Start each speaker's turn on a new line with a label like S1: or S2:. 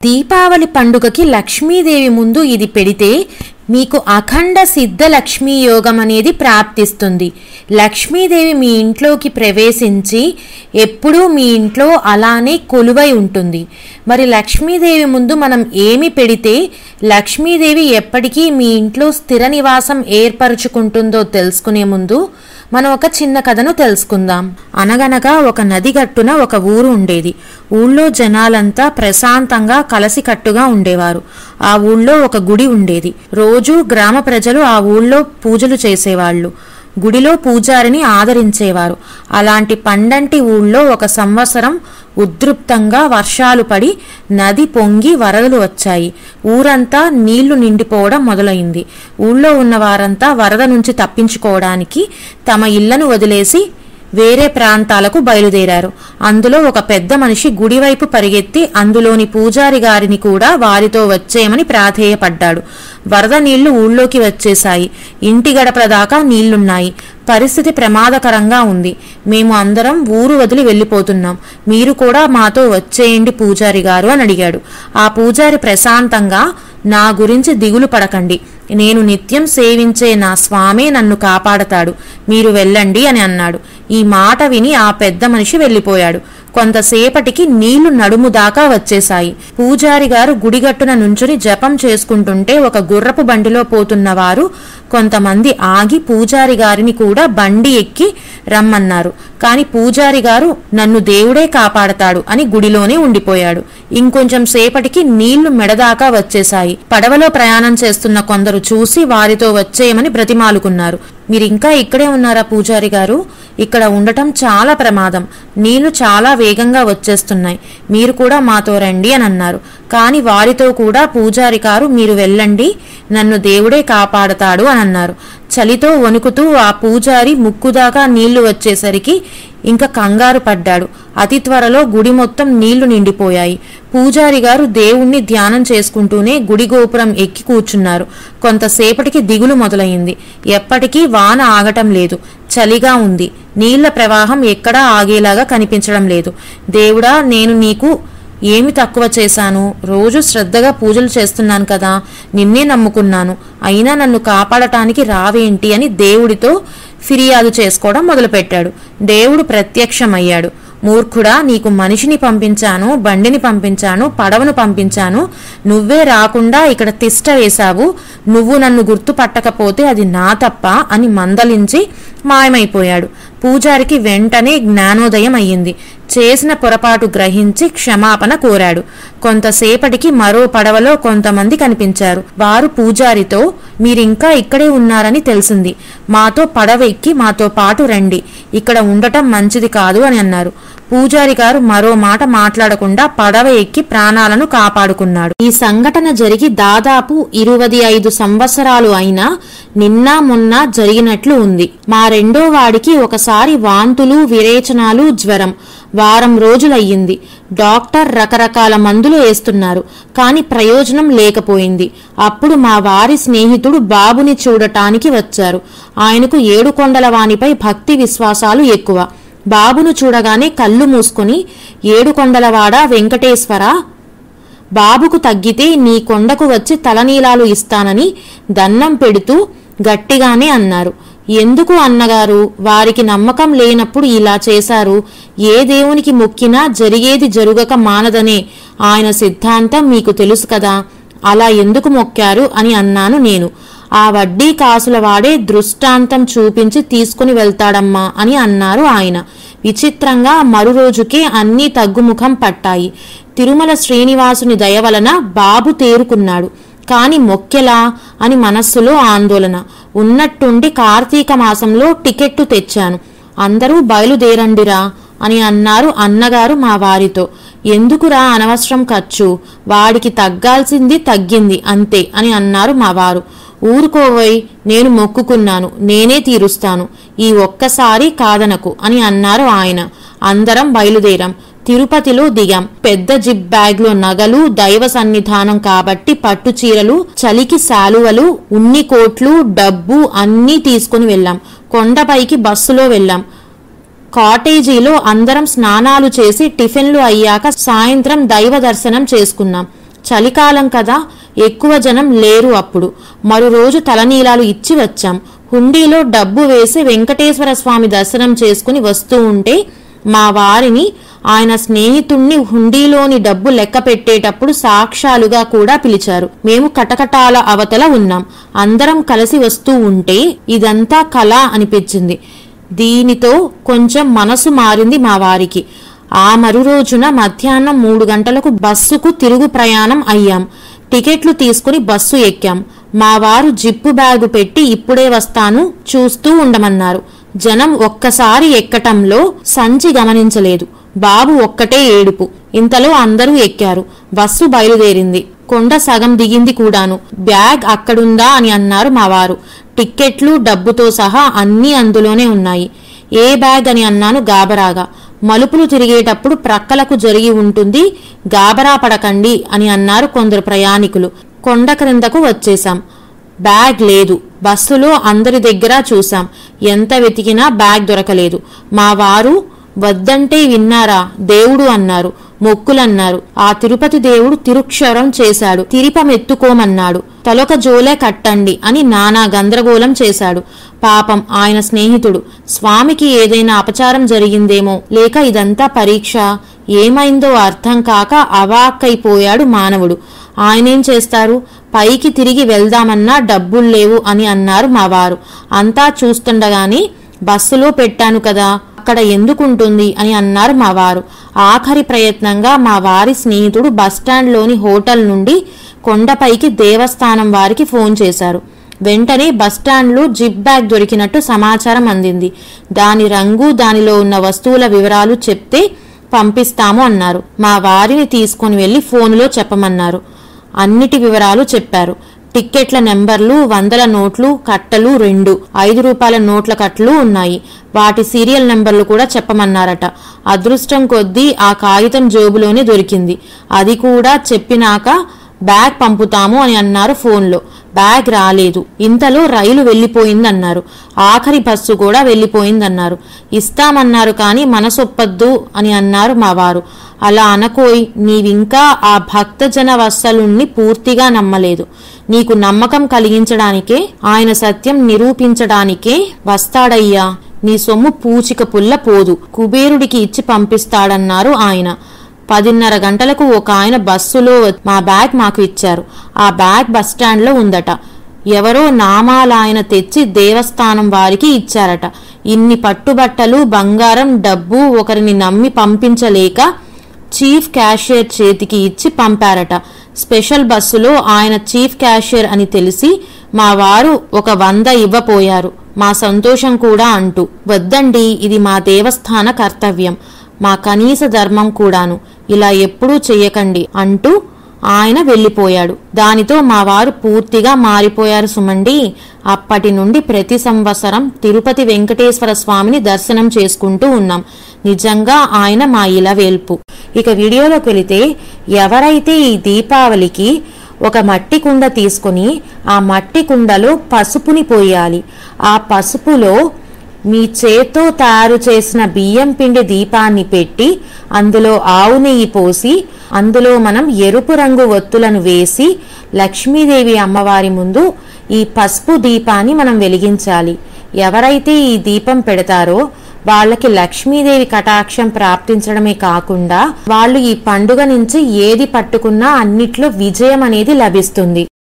S1: దీపావళి పండుగకి లక్ష్మీదేవి ముందు ఇది పెడితే మీకు అఖండ సిద్ధ లక్ష్మీ యోగం అనేది ప్రాప్తిస్తుంది లక్ష్మీదేవి మీ ఇంట్లోకి ప్రవేశించి ఎప్పుడూ మీ ఇంట్లో అలానే కొలువై ఉంటుంది మరి లక్ష్మీదేవి ముందు మనం ఏమి పెడితే లక్ష్మీదేవి ఎప్పటికీ మీ ఇంట్లో స్థిర నివాసం ఏర్పరచుకుంటుందో తెలుసుకునే ముందు మనం ఒక చిన్న కథను తెలుసుకుందాం అనగనగా ఒక నది గట్టున ఒక ఊరు ఉండేది ఊళ్ళో జనాలంతా ప్రశాంతంగా కలసికట్టుగా ఉండేవారు ఆ ఊళ్ళో ఒక గుడి ఉండేది రోజూ గ్రామ ప్రజలు ఆ ఊళ్ళో పూజలు చేసేవాళ్ళు గుడిలో పూజారిని ఆదరించేవారు అలాంటి పండంటి ఊళ్ళో ఒక సంవత్సరం ఉద్రిక్తంగా వర్షాలు పడి నది పొంగి వరదలు వచ్చాయి ఊరంతా నీళ్లు నిండిపోవడం మొదలైంది ఊళ్ళో ఉన్న వారంతా వరద నుంచి తప్పించుకోవడానికి తమ ఇళ్లను వదిలేసి వేరే ప్రాంతాలకు బయలుదేరారు అందులో ఒక పెద్ద మనిషి గుడివైపు పరిగెత్తి అందులోని పూజారి గారిని కూడా వారితో వచ్చేయమని ప్రాధేయపడ్డాడు వరద నీళ్లు ఊళ్ళోకి వచ్చేశాయి ఇంటి గడపల దాకా నీళ్లున్నాయి పరిస్థితి ప్రమాదకరంగా ఉంది మేము అందరం ఊరు వదిలి వెళ్ళిపోతున్నాం మీరు కూడా మాతో వచ్చేయండి పూజారి గారు అని అడిగాడు ఆ పూజారి ప్రశాంతంగా నా గురించి దిగులు పడకండి నేను నిత్యం సేవించే నా స్వామే నన్ను కాపాడతాడు మీరు వెళ్ళండి అని అన్నాడు ఈ మాట విని ఆ పెద్ద మనిషి వెళ్ళిపోయాడు కొంతసేపటికి నీళ్లు నడుము దాకా వచ్చేశాయి పూజారి గారు గుడిగట్టున నుంచుని జపం చేసుకుంటుంటే ఒక గుర్రపు బండిలో పోతున్న వారు కొంతమంది ఆగి పూజారి గారిని కూడా బండి ఎక్కి రమ్మన్నారు కాని పూజారి గారు నన్ను దేవుడే కాపాడతాడు అని గుడిలోనే ఉండిపోయాడు ఇంకొంచెం సేపటికి నీళ్లు మెడదాకా వచ్చేశాయి పడవలో ప్రయాణం చేస్తున్న కొందరు చూసి వారితో వచ్చేయమని బ్రతిమాలుకున్నారు మీరింకా ఇక్కడే ఉన్నారా పూజారి గారు ఇక్కడ ఉండటం చాలా ప్రమాదం నీళ్లు చాలా వేగంగా వచ్చేస్తున్నాయి మీరు కూడా మాతో రండి అని అన్నారు కాని వారితో కూడా పూజారి గారు మీరు వెళ్ళండి నన్ను దేవుడే కాపాడతాడు అని అన్నారు చలితో వణుకుతూ ఆ పూజారి ముక్కుదాకా నీళ్లు వచ్చేసరికి ఇంకా కంగారు పడ్డాడు అతి త్వరలో గుడి మొత్తం నీళ్లు నిండిపోయాయి పూజారి గారు దేవుణ్ణి ధ్యానం చేసుకుంటూనే గుడి గోపురం ఎక్కి కూర్చున్నారు కొంతసేపటికి దిగులు మొదలైంది ఎప్పటికీ వాన ఆగటం లేదు చలిగా ఉంది నీళ్ల ప్రవాహం ఎక్కడా ఆగేలాగా కనిపించడం లేదు దేవుడా నేను నీకు ఏమి తక్కువ చేశాను రోజు శ్రద్ధగా పూజలు చేస్తున్నాను కదా నిన్నే నమ్ముకున్నాను అయినా నన్ను కాపాడటానికి రావేంటి అని దేవుడితో ఫిర్యాదు చేసుకోవడం మొదలుపెట్టాడు దేవుడు ప్రత్యక్షమయ్యాడు మూర్ఖుడా నీకు మనిషిని పంపించాను బండిని పంపించాను పడవను పంపించాను నువ్వే రాకుండా ఇక్కడ తిష్ట వేశావు నువ్వు నన్ను గుర్తుపట్టకపోతే అది నా తప్ప అని మందలించి మాయమైపోయాడు పూజారికి వెంటనే జ్ఞానోదయం అయ్యింది చేసిన పొరపాటు గ్రహించి క్షమాపణ కోరాడు కొంతసేపటికి మరో పడవలో కొంతమంది కనిపించారు వారు పూజారితో మీరింకా ఇక్కడే ఉన్నారని తెలిసింది మాతో పడవ ఎక్కి మాతో పాటు రండి ఇక్కడ ఉండటం మంచిది కాదు అని అన్నారు పూజారి గారు మరో మాట మాట్లాడకుండా పడవ ఎక్కి ప్రాణాలను కాపాడుకున్నాడు ఈ సంఘటన జరిగి దాదాపు ఇరవై ఐదు సంవత్సరాలు అయినా నిన్న మొన్న జరిగినట్లు ఉంది మా రెండో వాడికి ఒకసారి వాంతులు విరేచనాలు జ్వరం వారం రోజులయ్యింది డాక్టర్ రకరకాల మందులు వేస్తున్నారు కాని ప్రయోజనం లేకపోయింది అప్పుడు మా వారి స్నేహితుడు బాబుని చూడటానికి వచ్చారు ఆయనకు ఏడుకొండల వానిపై భక్తి విశ్వాసాలు ఎక్కువ బాబును చూడగానే కళ్ళు మూసుకొని ఏడుకొండలవాడ వెంకటేశ్వర బాబుకు తగ్గితే నీ కొండకు వచ్చి తలనీలాలు ఇస్తానని దన్నం పెడుతూ గట్టిగానే అన్నారు ఎందుకు అన్నగారు వారికి నమ్మకం లేనప్పుడు ఇలా చేశారు ఏ దేవునికి మొక్కినా జరిగేది జరుగక మానదనే ఆయన సిద్ధాంతం మీకు తెలుసు కదా అలా ఎందుకు మొక్కారు అని అన్నాను నేను ఆ వడ్డీ కాసుల వాడే దృష్టాంతం చూపించి తీసుకుని వెళ్తాడమ్మా అని అన్నారు ఆయన విచిత్రంగా మరు రోజుకే అన్నీ తగ్గుముఖం పట్టాయి తిరుమల శ్రీనివాసుని దయ వలన బాబు తేరుకున్నాడు కాని మొక్కెలా అని మనస్సులో ఆందోళన ఉన్నట్టుండి కార్తీక మాసంలో టికెట్టు తెచ్చాను అందరూ బయలుదేరండిరా అని అన్నారు అన్నగారు మా వారితో ఎందుకురా అనవసరం ఖర్చు వాడికి తగ్గాల్సింది తగ్గింది అంతే అని అన్నారు మా వారు ఊరుకోవోయ్ నేను మొక్కుకున్నాను నేనే తీరుస్తాను ఈ ఒక్కసారి కాదనకు అని అన్నారు ఆయన అందరం బయలుదేరాం తిరుపతిలో దిగాం పెద్ద జిప్ బ్యాగ్లో నగలు దైవ సన్నిధానం కాబట్టి పట్టు చీరలు చలికి శాలువలు ఉన్ని కోట్లు డబ్బు అన్నీ తీసుకుని వెళ్ళాం కొండపైకి బస్సులో వెళ్ళాం కాటేజీలో అందరం స్నానాలు చేసి టిఫిన్లు అయ్యాక సాయంత్రం దైవ దర్శనం చేసుకున్నాం చలికాలం కదా ఎక్కువ జనం లేరు అప్పుడు మరో రోజు తలనీలాలు ఇచ్చి వచ్చాం హుండీలో డబ్బు వేసి వెంకటేశ్వర స్వామి దర్శనం చేసుకుని వస్తూ ఉంటే మా వారిని ఆయన స్నేహితుణ్ణి హుండీలోని డబ్బు లెక్క పెట్టేటప్పుడు సాక్ష్యాలుగా కూడా పిలిచారు మేము కటకటాల అవతల ఉన్నాం అందరం కలిసి వస్తూ ఉంటే ఇదంతా కళ అనిపించింది దీనితో కొంచెం మనసు మారింది మా వారికి ఆ మరు రోజున మధ్యాహ్నం మూడు గంటలకు బస్సుకు తిరుగు ప్రయాణం అయ్యాం టికెట్లు తీసుకుని బస్సు ఎక్కాం మా వారు జిప్పు బ్యాగు పెట్టి ఇప్పుడే వస్తాను చూస్తూ ఉండమన్నారు జనం ఒక్కసారి ఎక్కటంలో సంచి గమనించలేదు బాబు ఒక్కటే ఏడుపు ఇంతలో అందరూ ఎక్కారు బస్సు బయలుదేరింది కొండ సగం దిగింది కూడాను బ్యాగ్ అక్కడుందా అని అన్నారు మా వారు టిక్కెట్లు డబ్బుతో సహా అన్నీ అందులోనే ఉన్నాయి ఏ బ్యాగ్ అని అన్నాను గాబరాగా మలుపులు తిరిగేటప్పుడు ప్రక్కలకు జరిగి ఉంటుంది గాబరా పడకండి అని అన్నారు కొందరు ప్రయాణికులు కొండ క్రిందకు వచ్చేశాం బ్యాగ్ లేదు బస్సులో అందరి దగ్గర చూశాం ఎంత వెతికినా బ్యాగ్ దొరకలేదు మా వారు వద్దంటే విన్నారా దేవుడు అన్నారు మొక్కులన్నారు ఆ తిరుపతి దేవుడు తిరుక్షరం చేశాడు తిరిపమెత్తుకోమన్నాడు తలొక జోలే కట్టండి అని నానా గందరగోళం చేశాడు పాపం ఆయన స్నేహితుడు స్వామికి ఏదైనా అపచారం జరిగిందేమో లేక ఇదంతా పరీక్ష ఏమైందో అర్థం కాక అవాక్కైపోయాడు మానవుడు ఆయనేం చేస్తారు పైకి తిరిగి వెళ్దామన్నా డబ్బులు లేవు అని అన్నారు మా వారు అంతా చూస్తుండగాని బస్సులో పెట్టాను కదా అక్కడ ఎందుకుంటుంది అని అన్నారు మా వారు ఆఖరి ప్రయత్నంగా మా వారి స్నేహితుడు బస్టాండ్లోని హోటల్ నుండి కొండపైకి దేవస్థానం వారికి ఫోన్ చేశారు వెంటనే బస్టాండ్లో జిప్ బ్యాగ్ దొరికినట్టు సమాచారం అందింది దాని రంగు దానిలో ఉన్న వస్తువుల వివరాలు చెప్తే పంపిస్తాము అన్నారు మా వారిని తీసుకొని వెళ్లి ఫోనులో చెప్పమన్నారు అన్నిటి వివరాలు చెప్పారు టిక్కెట్ల నెంబర్లు వందల నోట్లు కట్టలు రెండు ఐదు రూపాయల నోట్ల కట్టలు ఉన్నాయి వాటి సీరియల్ నెంబర్లు కూడా చెప్పమన్నారట అదృష్టం కొద్దీ ఆ కాగితం జోబులోనే దొరికింది అది కూడా చెప్పినాక బ్యాగ్ పంపుతాము అని అన్నారు ఫోన్లో బ్యాగ్ రాలేదు ఇంతలో రైలు వెళ్ళిపోయిందన్నారు ఆఖరి బస్సు కూడా వెళ్ళిపోయిందన్నారు ఇస్తామన్నారు కానీ మనసొప్పద్దు అని అన్నారు మా వారు అలా అనకోయ్ నీవింకా ఆ భక్తజన వత్సలుణ్ణి పూర్తిగా నమ్మలేదు నీకు నమ్మకం కలిగించడానికే ఆయన సత్యం నిరూపించడానికే వస్తాడయ్యా నీ సొమ్ము పూచిక పుల్ల పోదు కుబేరుడికి ఇచ్చి పంపిస్తాడన్నారు ఆయన పదిన్నర గంటలకు ఒక ఆయన బస్సులో మా బ్యాగ్ మాకు ఇచ్చారు ఆ బ్యాగ్ బస్టాండ్లో ఉందట ఎవరో నామాలాయన తెచ్చి దేవస్థానం వారికి ఇచ్చారట ఇన్ని పట్టుబట్టలు బంగారం డబ్బు ఒకరిని నమ్మి పంపించలేక చీఫ్ క్యాషియర్ చేతికి ఇచ్చి పంపారట స్పెషల్ బస్సులో ఆయన చీఫ్ క్యాషియర్ అని తెలిసి మా వారు ఒక వంద ఇవ్వపోయారు మా సంతోషం కూడా అంటూ వద్దండి ఇది మా దేవస్థాన కర్తవ్యం మా కనీస ధర్మం కూడాను ఇలా ఎప్పుడూ చెయ్యకండి అంటూ ఆయన వెళ్ళిపోయాడు దానితో మా వారు పూర్తిగా మారిపోయారు సుమండి అప్పటి నుండి ప్రతి సంవత్సరం తిరుపతి వెంకటేశ్వర స్వామిని దర్శనం చేసుకుంటూ ఉన్నాం నిజంగా ఆయన మా ఇలవేల్పు ఇక వీడియోలోకి వెళితే ఎవరైతే ఈ దీపావళికి ఒక మట్టి కుండ తీసుకొని ఆ మట్టి కుండలో పసుపుని పోయాలి ఆ పసుపులో మీ చేత్తో తయారు చేసిన బియ్యం పిండి దీపాన్ని పెట్టి అందులో ఆవు నెయ్యి పోసి అందులో మనం ఎరుపు రంగు ఒత్తులను వేసి లక్ష్మీదేవి అమ్మవారి ముందు ఈ పసుపు దీపాన్ని మనం వెలిగించాలి ఎవరైతే ఈ దీపం పెడతారో వాళ్ళకి లక్ష్మీదేవి కటాక్షం ప్రాప్తించడమే కాకుండా వాళ్ళు ఈ పండుగ నుంచి ఏది పట్టుకున్నా అన్నిట్లో విజయం అనేది లభిస్తుంది